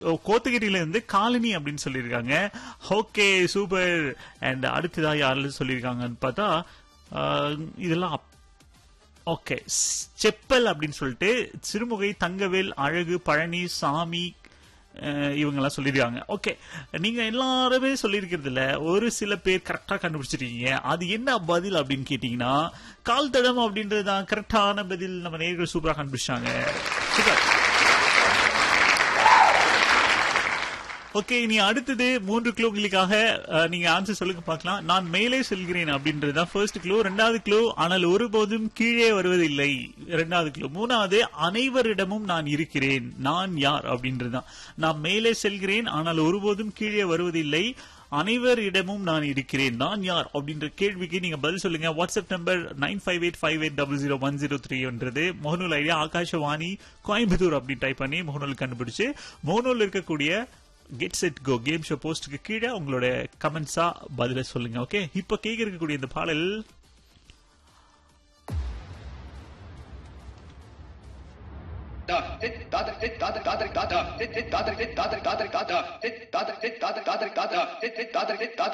கோத்தகிரியில இருந்து காலனி அப்படின்னு சொல்லியிருக்காங்க ஓகே சூப்பர் அண்ட் அடுத்ததா யாரெல்லாம் சொல்லியிருக்காங்கன்னு பார்த்தா ஆஹ், இதெல்லாம் ஓகே செப்பல் அப்படின்னு சொல்லிட்டு சிறுமுகை தங்கவேல் அழகு பழனி சாமி அஹ், இவங்கெல்லாம் சொல்லியிருக்காங்க ஓகே நீங்க எல்லாருமே சொல்லியிருக்கிறதுல ஒரு சில பேர் கரெக்டா கண்டுபிடிச்சிருக்கீங்க அது என்ன பதில் அப்படின்னு கேட்டீங்கன்னா கால் தடம் அப்படின்றது தான் கரெக்டான பதில் நம்ம நேர்கள் சூப்பரா கண்டுபிடிச்சாங்க சூப்பர் ஓகே இனி அடுத்தது மூன்று கிலோகளுக்காக நீங்க ஆன்சர் சொல்லுங்க பார்க்கலாம் நான் மேலே செல்கிறேன் அப்படின்றது தான் ஃபர்ஸ்ட் கிலோ ரெண்டாவது கிலோ ஆனால் ஒருபோதும் கீழே வருவதில்லை ரெண்டாவது கிலோ மூணாவது அனைவரிடமும் நான் இருக்கிறேன் நான் யார் அப்படின்றது தான் நான் மேலே செல்கிறேன் ஆனால் ஒருபோதும் கீழே வருவதில்லை அனைவரிடமும் நான் இருக்கிறேன் நான் யார் அப்படின்ற கேள்விக்கு நீங்க பதில் சொல்லுங்க WhatsApp number nine five eight five eight double zero one zero த்ரீன்றது மோகனூல் ஐடியா ஆகாஷவாணி கோயம்புத்தூர் அப்படின்னு டைப் பண்ணி மோகனூல் கண்டுபிடிச்சு மோகனூல் இருக்கக்கூடிய get set go game show போஸ்ட்டுக்கு கீழே உங்களோட கமெண்ட்ஸா பதில சொல்லுங்க ஓகே இப்போ கேட்க இருக்கக்கூடிய இந்த பாடல் da